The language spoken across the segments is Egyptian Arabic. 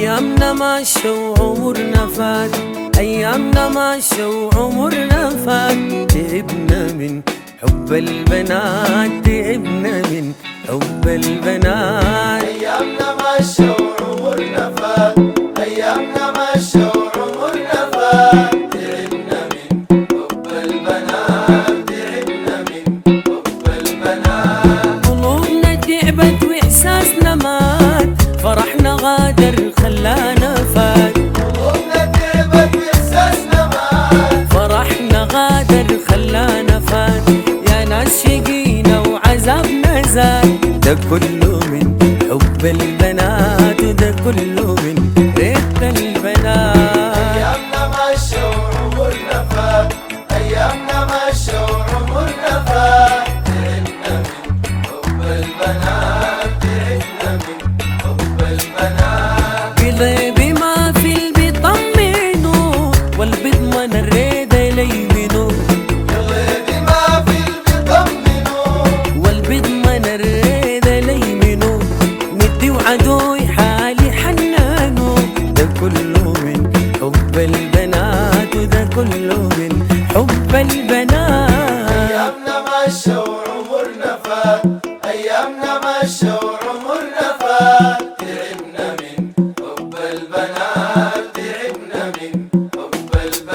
أيامنا ماشى وعمرنا فات أيامنا ماشى وعمرنا فات تعبنا من حب البنات تعبنا من حب البنات أيامنا ماشى وعمرنا فات أيامنا ماشى وعمرنا فات تعبنا من حب البنات تعبنا من حب البنات قلوبنا تعبت وإحساسنا مات فرحنا غادر خلانا فات قلوبنا تعبت وإحساسنا مات فرحنا غادر خلانا فات يا ناس شقينا وعذابنا زاد ده كله من حب البنات وده كله من ريت البنات أيامنا ماشى وعمرنا فات أيامنا ماشى وعمرنا فات تعبنا من حب البنات تعبنا من حب البنات قلبي ما في البيت طمنوا والبيت ما نريد ليمنوا قلبي ما في بيطمنوا والبيت ما نريد ليمنوا ندي وعدوي حالي حنانوا ده كله من حب البنات وده كله من حب البنات أيامنا ماشى وعمرنا فات أيامنا ماشى وعمرنا فات تعبنا من حب البنات تعبنا من حب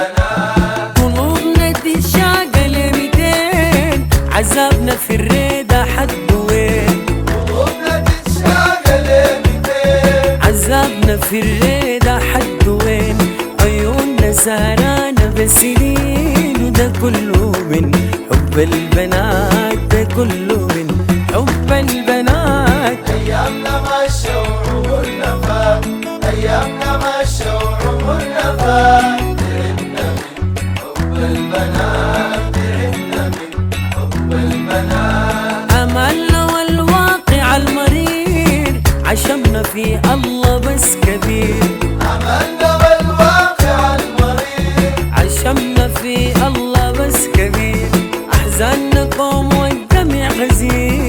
البنات قلوبنا تشاق لميتين عذابنا في الريدة حد وين قلوبنا تتشاق لمتين عذابنا في الريدة حد وين عيوننا سهرانة بسنين وده كله من حب البنات ده كله من حب البنات أيامنا ماشى وعمرنا فات أيامنا ماشى وعمرنا فات تعبنا من حب البنات تعبنا من حب البنات أملنا والواقع المرير عشمنا في الله بس كبير عملنا والواقع المرير عشمنا في الله بس كبير أحزاننا قوم والدمع غزير